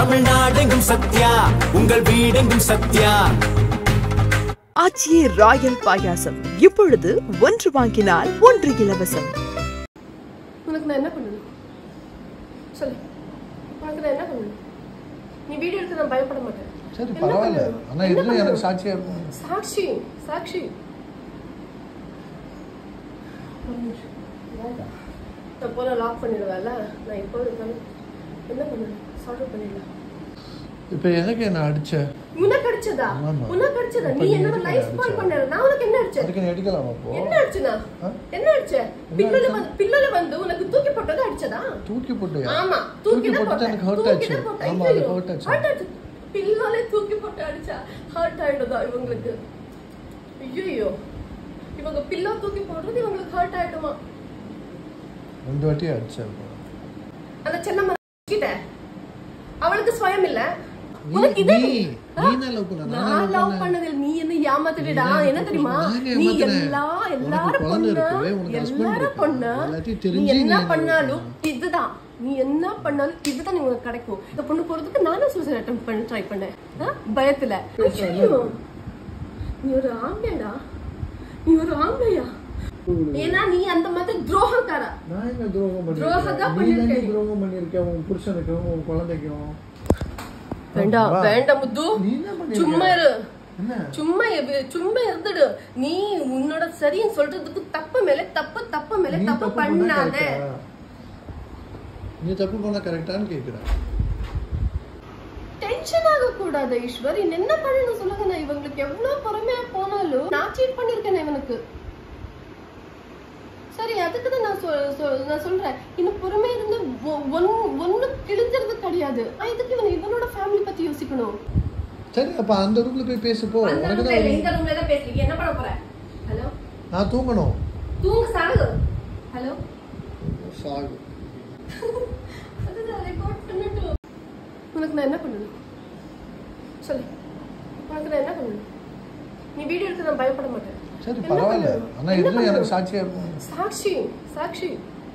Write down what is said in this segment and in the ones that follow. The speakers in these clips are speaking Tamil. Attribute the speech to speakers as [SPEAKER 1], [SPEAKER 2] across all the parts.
[SPEAKER 1] தமிழ்நாடெங்கும் சத்யா உங்கள் வீடெங்கும் சத்யா
[SPEAKER 2] ஆச்சியே ராயல் பாயாசம் இப்பொழுது ஒன்று வாங்கினால் ஒன்று இலவசம்
[SPEAKER 3] உனக்கு நான் என்ன பண்ணணும் சொல்லு உனக்கு நான் என்ன பண்ணணும் நீ வீடியோ எடுத்து நான் பயப்பட மாட்டேன்
[SPEAKER 4] சரி
[SPEAKER 3] என்ன
[SPEAKER 4] பரவாயில்ல
[SPEAKER 3] பண்ணணும்?
[SPEAKER 4] ஆனா
[SPEAKER 3] என்ன
[SPEAKER 4] இதுவும் எனக்கு
[SPEAKER 3] பண்ணணும்?
[SPEAKER 4] சாட்சியா இருக்கும்
[SPEAKER 3] சாட்சி சாட்சி ஒரு நிமிஷம். நான் போன லாக் பண்ணிடுவேன்ல நான் இப்போ இருக்காலும் என்ன பண்ணணும் சால்வ் பண்ணிடலாம்
[SPEAKER 4] இப்ப எனக்கு என்ன அடிச்ச
[SPEAKER 3] உனக்கு அடிச்சதா
[SPEAKER 4] ஆமா.
[SPEAKER 3] உனக்கு அடிச்சதா
[SPEAKER 4] அப்ப
[SPEAKER 3] நீ
[SPEAKER 4] நீ
[SPEAKER 3] என்னோட
[SPEAKER 4] எதுக்கு
[SPEAKER 3] லைஃப்
[SPEAKER 4] அடிச்ச?
[SPEAKER 3] ஸ்பாயில் பண்ணல நான் உனக்கு என்ன அடிச்சேன்
[SPEAKER 4] அதுக்கு நீ அடிக்கலாம் அப்போ
[SPEAKER 3] என்ன அடிச்சனா
[SPEAKER 4] ஆ?
[SPEAKER 3] என்ன அடிச்ச பில்லல வந்து பில்லல வந்து உனக்கு தூக்கி போட்டது அடிச்சதா
[SPEAKER 4] தூக்கி போட்டியா
[SPEAKER 3] ஆமா
[SPEAKER 4] தூக்கி
[SPEAKER 3] தூக்கி
[SPEAKER 4] போட்டு எனக்கு ஹர்ட் ஆச்சு ஆமா அது ஹர்ட் ஆச்சு
[SPEAKER 3] ஹர்ட் ஆச்சு பில்லாலே தூக்கி போட்டு அடிச்சா ஹர்ட் ஆயிடுதா இவங்களுக்கு ஐயோ இவங்க பில்லா தூக்கி போடுறது இவங்களுக்கு ஹர்ட் ஆயிடுமா
[SPEAKER 4] ரெண்டு வாட்டி அடிச்சேன் இப்போ.
[SPEAKER 3] அந்த சென்னம்மா கிட்ட அவளுக்கு சுயம் இல்ல
[SPEAKER 4] நீ-
[SPEAKER 3] உனக்கு இதே
[SPEAKER 4] நீ நீ என்ன love பண்ண? நான்
[SPEAKER 3] நான்
[SPEAKER 4] love
[SPEAKER 3] லவ்
[SPEAKER 4] பண்ணேன்.
[SPEAKER 3] பண்ணதில் நீ என்ன ஏமாத்திடுடா
[SPEAKER 4] நீ
[SPEAKER 3] என்ன தெரியுமா
[SPEAKER 4] நான்
[SPEAKER 3] நீ
[SPEAKER 4] ஏமாத்துனேன்.
[SPEAKER 3] எல்லா
[SPEAKER 4] உனக்கு
[SPEAKER 3] எல்லாரும்
[SPEAKER 4] குழந்தை
[SPEAKER 3] பொண்ணு
[SPEAKER 4] இருக்கு, உனக்கு husband
[SPEAKER 3] எல்லாரும்
[SPEAKER 4] இருக்கு.
[SPEAKER 3] பொண்ணு
[SPEAKER 4] எல்லாத்தையும்
[SPEAKER 3] நீ
[SPEAKER 4] தெரிஞ்சு நீ
[SPEAKER 3] என்ன
[SPEAKER 4] என்ன
[SPEAKER 3] பண்ணாலும்
[SPEAKER 4] பண்ண?
[SPEAKER 3] இதுதான் நீ என்ன பண்ணாலும் இதுதான் நீ உனக்கு கிடைக்கும் இந்த பொண்ணு போறதுக்கு நானும் சூசைட் அட்டம் பண்ண ட்ரை பண்ணேன் ஆ? பயத்துல ஐயோ, நீ ஒரு ஆம்பளைடா நீ ஒரு ஆம்பளையா ஏன்னா நீ அந்த மாதிரி துரோகக்காரா
[SPEAKER 4] நான் என்ன துரோகம்
[SPEAKER 3] துரோகம்
[SPEAKER 4] பண்ணிருக்கேன்
[SPEAKER 3] தான்
[SPEAKER 4] நீ தானே
[SPEAKER 3] பண்ணிருக்க.
[SPEAKER 4] துரோகம் பண்ணிருக்க உன் புருஷனுக்கும் உன் குழந்தைக்கும்
[SPEAKER 3] வேண்டாம்
[SPEAKER 4] வா.
[SPEAKER 3] வேண்டாம் முத்து
[SPEAKER 4] நீ என்ன பண்ணிருக்க?
[SPEAKER 3] சும்மா இரு
[SPEAKER 4] என்ன
[SPEAKER 3] சும்மா எவு- சும்மா இருந்துடு நீ உன்னோட சரின்னு சொல்றதுக்கு தப்பு மேல தப்பு தப்பு மேல
[SPEAKER 4] நீ
[SPEAKER 3] தப்பு
[SPEAKER 4] தப்பு பண்ணா
[SPEAKER 3] பண்ணாத
[SPEAKER 4] correct ஆ? நீ தப்பு பண்ண கரெக்டான்னு கேக்குறேன்
[SPEAKER 3] டென்ஷன் ஆக கூடாது ஈஸ்வர் இன்னும் என்ன பண்ணணும் சொல்லுங்க நான் இவங்களுக்கு எவ்வளவு பொறுமையா போனாலும் நான் சீட் பண்ணிருக்கேன் இவனுக்கு சரி அதுக்கு தான் நான் சொல்- சொல்- நான் சொல்றேன் இன்னும் பொறுமையா இருந்து ஒ- ஒன்னு ஒண்ணு கிழிஞ்சிறது கிடையாது நான் இதுக்கு இவன் இவனோட ஃபேமிலி பத்தி யோசிக்கணும்
[SPEAKER 4] சரி அப்ப அந்த ரூம்ல போய் பேசு போ உனக்கு தான்
[SPEAKER 3] இந்த ரூம்ல தான் பேசுறீங்க என்ன பண்ண போற ஹலோ
[SPEAKER 4] நான் தூங்கணும்
[SPEAKER 3] தூங்க சாகு ஹலோ
[SPEAKER 4] சாகு
[SPEAKER 3] அதுதான் record பண்ணட்டும். உனக்கு நான் என்ன பண்ணணும் சொல்லு உனக்கு நான் என்ன பண்ணணும் நீ வீடியோ எடுத்து நான் பயப்பட மாட்டேன்
[SPEAKER 4] சரி
[SPEAKER 3] என்ன
[SPEAKER 4] பரவாயில்ல
[SPEAKER 3] பண்ணணும்?
[SPEAKER 4] ஆனா
[SPEAKER 3] என்ன
[SPEAKER 4] இதுவும் எனக்கு
[SPEAKER 3] பண்ணணும்?
[SPEAKER 4] சாட்சியா இருக்கும்
[SPEAKER 3] சாட்சி சாட்சி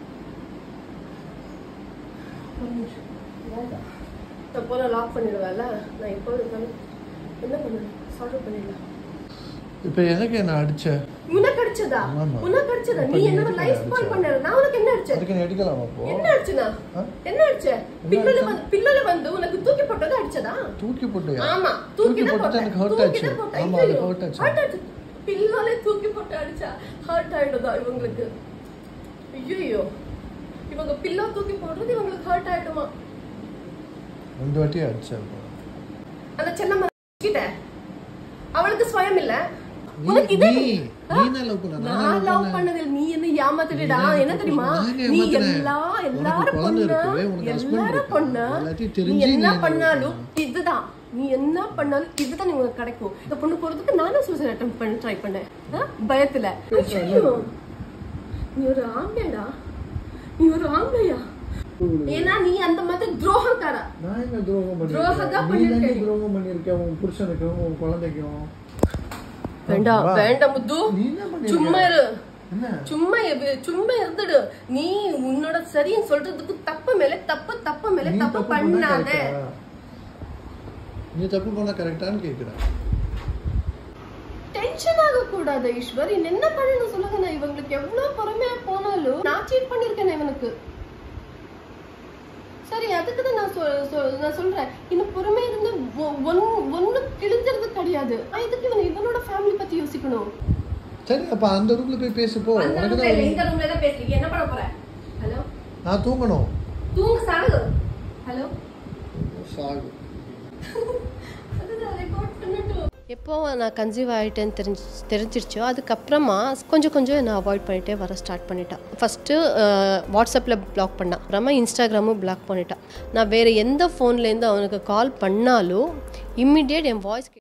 [SPEAKER 3] ஒரு நிமிஷம். நான் போன லாக் பண்ணிடுவேன்ல நான் இப்போ இருக்காலும் என்ன பண்ணணும் சால்வ் பண்ணிடலாம்
[SPEAKER 4] இப்ப எனக்கு என்ன அடிச்ச
[SPEAKER 3] உனக்கு அடிச்சதா
[SPEAKER 4] ஆமா.
[SPEAKER 3] உனக்கு அடிச்சதா
[SPEAKER 4] அப்ப
[SPEAKER 3] நீ
[SPEAKER 4] நீ
[SPEAKER 3] என்னோட
[SPEAKER 4] எதுக்கு
[SPEAKER 3] லைஃப்
[SPEAKER 4] அடிச்ச?
[SPEAKER 3] ஸ்பாயில் பண்ணல நான் உனக்கு என்ன அடிச்சேன்
[SPEAKER 4] அதுக்கு நீ அடிக்கலாம் அப்போ
[SPEAKER 3] என்ன அடிச்சனா
[SPEAKER 4] ஆ?
[SPEAKER 3] என்ன அடிச்ச பில்லல வந்து பில்லல வந்து உனக்கு தூக்கி போட்டது அடிச்சதா
[SPEAKER 4] தூக்கி போட்டியா
[SPEAKER 3] ஆமா
[SPEAKER 4] தூக்கி
[SPEAKER 3] தூக்கி தான்
[SPEAKER 4] போட்டு
[SPEAKER 3] போட்டேன்
[SPEAKER 4] எனக்கு ஹர்ட்
[SPEAKER 3] தூக்கி
[SPEAKER 4] ஆச்சு
[SPEAKER 3] தான் போட்டேன்
[SPEAKER 4] ஆமா அது
[SPEAKER 3] ஐயோ,
[SPEAKER 4] ஹர்ட் ஆச்சு
[SPEAKER 3] hurt ஆச்சு பில்லாலே தூக்கி போட்டு அடிச்சா ஹர்ட் ஆயிடுதா இவங்களுக்கு ஐயோ இவங்க பில்லா தூக்கி போடுறது இவங்களுக்கு ஹர்ட் ஆயிடுமா
[SPEAKER 4] ரெண்டு வாட்டி அடிச்சேன் இப்போ.
[SPEAKER 3] அந்த சென்னம்மா கிட்ட அவளுக்கு சுயம் இல்ல
[SPEAKER 4] நீ
[SPEAKER 3] உனக்கு இதே
[SPEAKER 4] நீ நீ என்ன love பண்ண? நான்
[SPEAKER 3] நான்
[SPEAKER 4] love
[SPEAKER 3] லவ்
[SPEAKER 4] பண்ணேன்.
[SPEAKER 3] பண்ணதில் நீ என்ன ஏமாத்திடுடா
[SPEAKER 4] நீ
[SPEAKER 3] என்ன தெரியுமா
[SPEAKER 4] நான்
[SPEAKER 3] நீ
[SPEAKER 4] ஏமாத்துனேன்.
[SPEAKER 3] எல்லா
[SPEAKER 4] உனக்கு
[SPEAKER 3] எல்லாரும்
[SPEAKER 4] குழந்தை
[SPEAKER 3] பொண்ணு
[SPEAKER 4] இருக்கு, உனக்கு husband
[SPEAKER 3] எல்லாரும்
[SPEAKER 4] இருக்கு.
[SPEAKER 3] பொண்ணு
[SPEAKER 4] எல்லாத்தையும்
[SPEAKER 3] நீ
[SPEAKER 4] தெரிஞ்சு நீ
[SPEAKER 3] என்ன
[SPEAKER 4] என்ன
[SPEAKER 3] பண்ணாலும்
[SPEAKER 4] பண்ண?
[SPEAKER 3] இதுதான் நீ என்ன பண்ணாலும் இதுதான் நீ உனக்கு கிடைக்கும் இந்த பொண்ணு போறதுக்கு நானும் சூசைட் அட்டம் பண்ண ட்ரை பண்ணேன் ஆ? பயத்துல ஐயோ, நீ ஒரு ஆம்பளைடா நீ ஒரு ஆம்பளையா ஏன்னா நீ அந்த மாதிரி துரோகக்காரா
[SPEAKER 4] நான் என்ன துரோகம்
[SPEAKER 3] துரோகம் தான்
[SPEAKER 4] பண்ணிருக்கேன் நீ தானே
[SPEAKER 3] பண்ணிருக்க.
[SPEAKER 4] துரோகம் பண்ணிருக்க உன் புருஷனுக்கும் உன் குழந்தைக்கும்
[SPEAKER 3] வேண்டாம்
[SPEAKER 4] வா.
[SPEAKER 3] வேண்டாம் முத்து
[SPEAKER 4] நீ என்ன பண்ணிருக்க?
[SPEAKER 3] சும்மா இரு
[SPEAKER 4] என்ன
[SPEAKER 3] சும்மா எவு- சும்மா இருந்துடு நீ உன்னோட சரின்னு சொல்றதுக்கு தப்பு மேல தப்பு தப்பு மேல
[SPEAKER 4] நீ
[SPEAKER 3] தப்பு
[SPEAKER 4] தப்பு பண்ணா
[SPEAKER 3] பண்ணாத
[SPEAKER 4] correct ஆ? நீ தப்பு பண்ண கரெக்டான்னு கேக்குறேன்
[SPEAKER 3] டென்ஷன் ஆக கூடாது ஈஸ்வர் இன்னும் என்ன பண்ணணும் சொல்லுங்க நான் இவங்களுக்கு எவ்வளவு பொறுமையா போனாலும் நான் சீட் பண்ணிருக்கேன் இவனுக்கு சரி அதுக்கு தான் நான் சொல்- சொல்- நான் சொல்றேன் இன்னும் பொறுமையா இருந்து ஒ- ஒன்னு ஒண்ணு கிழிஞ்சிறது கிடையாது நான் இதுக்கு இவன் இவனோட ஃபேமிலி பத்தி யோசிக்கணும்
[SPEAKER 4] சரி அப்ப அந்த ரூம்ல போய் பேசு போ உனக்கு தான்
[SPEAKER 3] இந்த ரூம்ல தான் பேசுறீங்க என்ன பண்ண போற ஹலோ
[SPEAKER 4] நான் தூங்கணும்
[SPEAKER 3] தூங்க சாகு ஹலோ
[SPEAKER 4] சாகு
[SPEAKER 3] அதுதான் record பண்ணட்டும். எப்போ நான் கன்சீவ் ஆகிட்டேன்னு தெரிஞ்சு தெரிஞ்சிருச்சோ அதுக்கப்புறமா கொஞ்சம் கொஞ்சம் நான் அவாய்ட் பண்ணிட்டே வர ஸ்டார்ட் பண்ணிட்டேன் ஃபஸ்ட்டு வாட்ஸ்அப்பில் பிளாக் பண்ணேன் அப்புறமா இன்ஸ்டாகிராமும் பிளாக் பண்ணிட்டேன் நான் வேறு எந்த ஃபோன்லேருந்து அவனுக்கு கால் பண்ணாலும் இம்மிடியேட் என் வாய்ஸ்